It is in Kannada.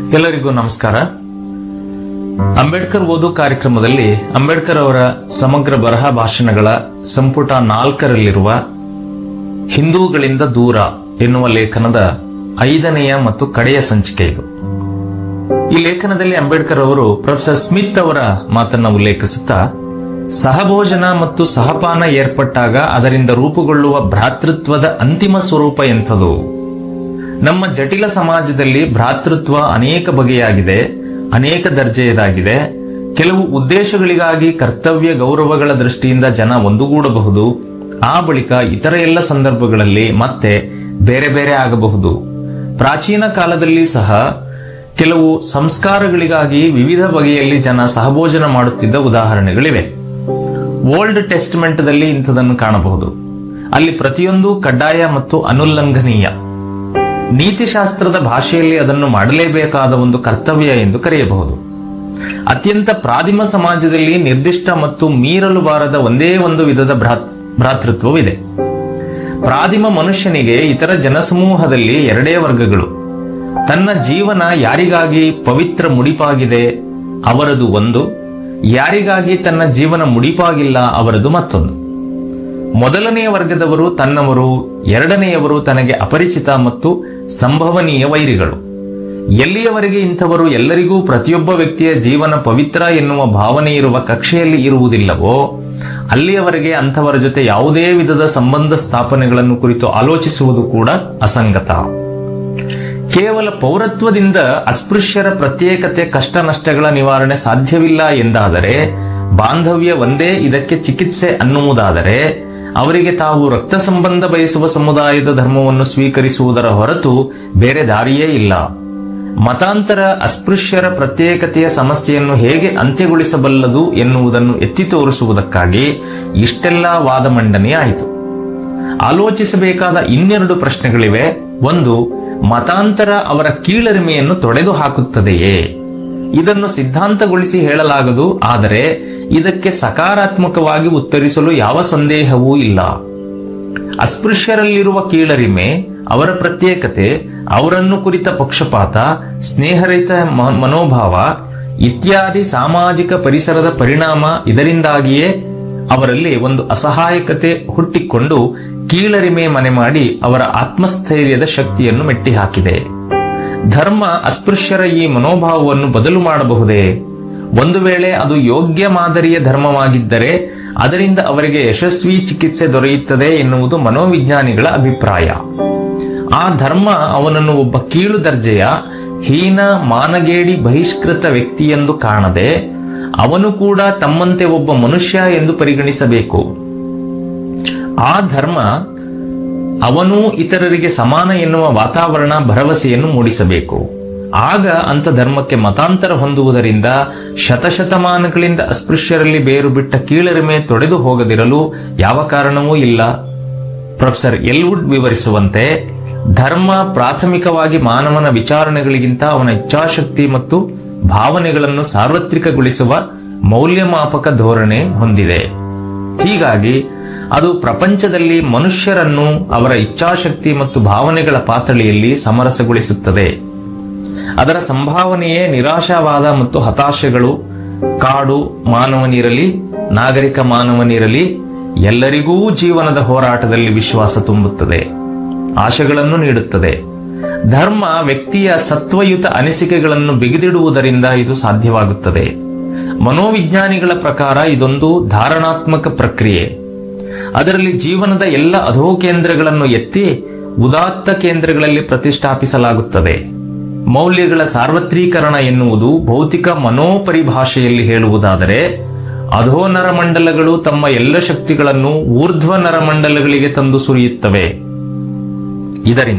ಎಲ್ಲರಿಗೂ ನಮಸ್ಕಾರ ಅಂಬೇಡ್ಕರ್ ಓದು ಕಾರ್ಯಕ್ರಮದಲ್ಲಿ ಅಂಬೇಡ್ಕರ್ ಅವರ ಸಮಗ್ರ ಬರಹ ಭಾಷಣಗಳ ಸಂಪುಟ ನಾಲ್ಕರಲ್ಲಿರುವ ಹಿಂದೂಗಳಿಂದ ದೂರ ಎನ್ನುವ ಲೇಖನದ ಐದನೆಯ ಮತ್ತು ಕಡೆಯ ಸಂಚಿಕೆ ಇದು ಈ ಲೇಖನದಲ್ಲಿ ಅಂಬೇಡ್ಕರ್ ಅವರು ಪ್ರೊಫೆಸರ್ ಸ್ಮಿತ್ ಅವರ ಮಾತನ್ನ ಉಲ್ಲೇಖಿಸುತ್ತಾ ಸಹಭೋಜನ ಮತ್ತು ಸಹಪಾನ ಏರ್ಪಟ್ಟಾಗ ಅದರಿಂದ ರೂಪುಗೊಳ್ಳುವ ಭ್ರಾತೃತ್ವದ ಅಂತಿಮ ಸ್ವರೂಪ ಎಂಥದು ನಮ್ಮ ಜಟಿಲ ಸಮಾಜದಲ್ಲಿ ಭ್ರಾತೃತ್ವ ಅನೇಕ ಬಗೆಯಾಗಿದೆ ಅನೇಕ ದರ್ಜೆಯದಾಗಿದೆ ಕೆಲವು ಉದ್ದೇಶಗಳಿಗಾಗಿ ಕರ್ತವ್ಯ ಗೌರವಗಳ ದೃಷ್ಟಿಯಿಂದ ಜನ ಒಂದುಗೂಡಬಹುದು ಆ ಬಳಿಕ ಇತರ ಎಲ್ಲ ಸಂದರ್ಭಗಳಲ್ಲಿ ಮತ್ತೆ ಬೇರೆ ಬೇರೆ ಆಗಬಹುದು ಪ್ರಾಚೀನ ಕಾಲದಲ್ಲಿ ಸಹ ಕೆಲವು ಸಂಸ್ಕಾರಗಳಿಗಾಗಿ ವಿವಿಧ ಬಗೆಯಲ್ಲಿ ಜನ ಸಹಭೋಜನ ಮಾಡುತ್ತಿದ್ದ ಉದಾಹರಣೆಗಳಿವೆ ಓಲ್ಡ್ ಟೆಸ್ಟ್ಮೆಂಟ್ದಲ್ಲಿ ಇಂಥದನ್ನು ಕಾಣಬಹುದು ಅಲ್ಲಿ ಪ್ರತಿಯೊಂದು ಕಡ್ಡಾಯ ಮತ್ತು ಅನುಲ್ಲಂಘನೀಯ ನೀತಿಶಾಸ್ತ್ರದ ಭಾಷೆಯಲ್ಲಿ ಅದನ್ನು ಮಾಡಲೇಬೇಕಾದ ಒಂದು ಕರ್ತವ್ಯ ಎಂದು ಕರೆಯಬಹುದು ಅತ್ಯಂತ ಪ್ರಾದಿಮ ಸಮಾಜದಲ್ಲಿ ನಿರ್ದಿಷ್ಟ ಮತ್ತು ಮೀರಲು ಬಾರದ ಒಂದೇ ಒಂದು ವಿಧದ ಭ್ರಾತ್- ಭ್ರಾತೃತ್ವವಿದೆ ಪ್ರಾದಿಮ ಮನುಷ್ಯನಿಗೆ ಇತರ ಜನಸಮೂಹದಲ್ಲಿ ಎರಡೇ ವರ್ಗಗಳು ತನ್ನ ಜೀವನ ಯಾರಿಗಾಗಿ ಪವಿತ್ರ ಮುಡಿಪಾಗಿದೆ ಅವರದು ಒಂದು ಯಾರಿಗಾಗಿ ತನ್ನ ಜೀವನ ಮುಡಿಪಾಗಿಲ್ಲ ಅವರದು ಮತ್ತೊಂದು ಮೊದಲನೆಯ ವರ್ಗದವರು ತನ್ನವರು ಎರಡನೆಯವರು ತನಗೆ ಅಪರಿಚಿತ ಮತ್ತು ಸಂಭವನೀಯ ವೈರಿಗಳು ಎಲ್ಲಿಯವರೆಗೆ ಇಂಥವರು ಎಲ್ಲರಿಗೂ ಪ್ರತಿಯೊಬ್ಬ ವ್ಯಕ್ತಿಯ ಜೀವನ ಪವಿತ್ರ ಎನ್ನುವ ಭಾವನೆ ಇರುವ ಕಕ್ಷೆಯಲ್ಲಿ ಇರುವುದಿಲ್ಲವೋ ಅಲ್ಲಿಯವರೆಗೆ ಅಂಥವರ ಜೊತೆ ಯಾವುದೇ ವಿಧದ ಸಂಬಂಧ ಸ್ಥಾಪನೆಗಳನ್ನು ಕುರಿತು ಆಲೋಚಿಸುವುದು ಕೂಡ ಅಸಂಗತ ಕೇವಲ ಪೌರತ್ವದಿಂದ ಅಸ್ಪೃಶ್ಯರ ಪ್ರತ್ಯೇಕತೆ ಕಷ್ಟ ನಷ್ಟಗಳ ನಿವಾರಣೆ ಸಾಧ್ಯವಿಲ್ಲ ಎಂದಾದರೆ ಬಾಂಧವ್ಯ ಒಂದೇ ಇದಕ್ಕೆ ಚಿಕಿತ್ಸೆ ಅನ್ನುವುದಾದರೆ ಅವರಿಗೆ ತಾವು ರಕ್ತ ಸಂಬಂಧ ಬಯಸುವ ಸಮುದಾಯದ ಧರ್ಮವನ್ನು ಸ್ವೀಕರಿಸುವುದರ ಹೊರತು ಬೇರೆ ದಾರಿಯೇ ಇಲ್ಲ ಮತಾಂತರ ಅಸ್ಪೃಶ್ಯರ ಪ್ರತ್ಯೇಕತೆಯ ಸಮಸ್ಯೆಯನ್ನು ಹೇಗೆ ಅಂತ್ಯಗೊಳಿಸಬಲ್ಲದು ಎನ್ನುವುದನ್ನು ಎತ್ತಿ ತೋರಿಸುವುದಕ್ಕಾಗಿ ಇಷ್ಟೆಲ್ಲ ವಾದ ಮಂಡನೆ ಆಯಿತು ಆಲೋಚಿಸಬೇಕಾದ ಇನ್ನೆರಡು ಪ್ರಶ್ನೆಗಳಿವೆ ಒಂದು ಮತಾಂತರ ಅವರ ಕೀಳರಿಮೆಯನ್ನು ತೊಡೆದು ಹಾಕುತ್ತದೆಯೇ ಇದನ್ನು ಸಿದ್ಧಾಂತಗೊಳಿಸಿ ಹೇಳಲಾಗದು ಆದರೆ ಇದಕ್ಕೆ ಸಕಾರಾತ್ಮಕವಾಗಿ ಉತ್ತರಿಸಲು ಯಾವ ಸಂದೇಹವೂ ಇಲ್ಲ ಅಸ್ಪೃಶ್ಯರಲ್ಲಿರುವ ಕೀಳರಿಮೆ ಅವರ ಪ್ರತ್ಯೇಕತೆ ಅವರನ್ನು ಕುರಿತ ಪಕ್ಷಪಾತ ಸ್ನೇಹರಹಿತ ಮ- ಮನೋಭಾವ ಇತ್ಯಾದಿ ಸಾಮಾಜಿಕ ಪರಿಸರದ ಪರಿಣಾಮ ಇದರಿಂದಾಗಿಯೇ ಅವರಲ್ಲಿ ಒಂದು ಅಸಹಾಯಕತೆ ಹುಟ್ಟಿಕೊಂಡು ಕೀಳರಿಮೆ ಮನೆ ಮಾಡಿ ಅವರ ಆತ್ಮಸ್ಥೈರ್ಯದ ಶಕ್ತಿಯನ್ನು ಮೆಟ್ಟಿಹಾಕಿದೆ ಧರ್ಮ ಅಸ್ಪೃಶ್ಯರ ಈ ಮನೋಭಾವವನ್ನು ಬದಲು ಮಾಡಬಹುದೇ ಒಂದು ವೇಳೆ ಅದು ಯೋಗ್ಯ ಮಾದರಿಯ ಧರ್ಮವಾಗಿದ್ದರೆ ಅದರಿಂದ ಅವರಿಗೆ ಯಶಸ್ವಿ ಚಿಕಿತ್ಸೆ ದೊರೆಯುತ್ತದೆ ಎನ್ನುವುದು ಮನೋವಿಜ್ಞಾನಿಗಳ ಅಭಿಪ್ರಾಯ ಆ ಧರ್ಮ ಅವನನ್ನು ಒಬ್ಬ ಕೀಳು ದರ್ಜೆಯ ಹೀನ ಮಾನಗೇಡಿ ಬಹಿಷ್ಕೃತ ವ್ಯಕ್ತಿಯೆಂದು ಕಾಣದೆ ಅವನು ಕೂಡ ತಮ್ಮಂತೆ ಒಬ್ಬ ಮನುಷ್ಯ ಎಂದು ಪರಿಗಣಿಸಬೇಕು ಆ ಧರ್ಮ ಅವನೂ ಇತರರಿಗೆ ಸಮಾನ ಎನ್ನುವ ವಾತಾವರಣ ಭರವಸೆಯನ್ನು ಮೂಡಿಸಬೇಕು ಆಗ ಅಂಥ ಧರ್ಮಕ್ಕೆ ಮತಾಂತರ ಹೊಂದುವುದರಿಂದ ಶತಶತಮಾನಗಳಿಂದ ಅಸ್ಪೃಶ್ಯರಲ್ಲಿ ಬೇರು ಬಿಟ್ಟ ಕೀಳರಿಮೆ ತೊಡೆದು ಹೋಗದಿರಲು ಯಾವ ಕಾರಣವೂ ಇಲ್ಲ ಪ್ರೊಫೆಸರ್ ಎಲ್ವುಡ್ ವಿವರಿಸುವಂತೆ ಧರ್ಮ ಪ್ರಾಥಮಿಕವಾಗಿ ಮಾನವನ ವಿಚಾರಣೆಗಳಿಗಿಂತ ಅವನ ಇಚ್ಛಾಶಕ್ತಿ ಮತ್ತು ಭಾವನೆಗಳನ್ನು ಸಾರ್ವತ್ರಿಕಗೊಳಿಸುವ ಮೌಲ್ಯಮಾಪಕ ಧೋರಣೆ ಹೊಂದಿದೆ ಹೀಗಾಗಿ ಅದು ಪ್ರಪಂಚದಲ್ಲಿ ಮನುಷ್ಯರನ್ನು ಅವರ ಇಚ್ಛಾಶಕ್ತಿ ಮತ್ತು ಭಾವನೆಗಳ ಪಾತಳಿಯಲ್ಲಿ ಸಮರಸಗೊಳಿಸುತ್ತದೆ ಅದರ ಸಂಭಾವನೆಯೇ ನಿರಾಶಾವಾದ ಮತ್ತು ಹತಾಶೆಗಳು ಕಾಡು ಮಾನವನಿರಲಿ ನಾಗರಿಕ ಮಾನವನಿರಲಿ ಎಲ್ಲರಿಗೂ ಜೀವನದ ಹೋರಾಟದಲ್ಲಿ ವಿಶ್ವಾಸ ತುಂಬುತ್ತದೆ ಆಶೆಗಳನ್ನು ನೀಡುತ್ತದೆ ಧರ್ಮ ವ್ಯಕ್ತಿಯ ಸತ್ವಯುತ ಅನಿಸಿಕೆಗಳನ್ನು ಬಿಗಿದಿಡುವುದರಿಂದ ಇದು ಸಾಧ್ಯವಾಗುತ್ತದೆ ಮನೋವಿಜ್ಞಾನಿಗಳ ಪ್ರಕಾರ ಇದೊಂದು ಧಾರಣಾತ್ಮಕ ಪ್ರಕ್ರಿಯೆ ಅದರಲ್ಲಿ ಜೀವನದ ಎಲ್ಲ ಅಧೋಕೇಂದ್ರಗಳನ್ನು ಎತ್ತಿ ಉದಾತ್ತ ಕೇಂದ್ರಗಳಲ್ಲಿ ಪ್ರತಿಷ್ಠಾಪಿಸಲಾಗುತ್ತದೆ ಮೌಲ್ಯಗಳ ಸಾರ್ವತ್ರೀಕರಣ ಎನ್ನುವುದು ಭೌತಿಕ ಮನೋಪರಿಭಾಷೆಯಲ್ಲಿ ಹೇಳುವುದಾದರೆ ಅಧೋ ನರಮಂಡಲಗಳು ತಮ್ಮ ಎಲ್ಲ ಶಕ್ತಿಗಳನ್ನು ಊರ್ಧ್ವ ನರಮಂಡಲಗಳಿಗೆ ತಂದು ಸುರಿಯುತ್ತವೆ ಇದರಿಂದ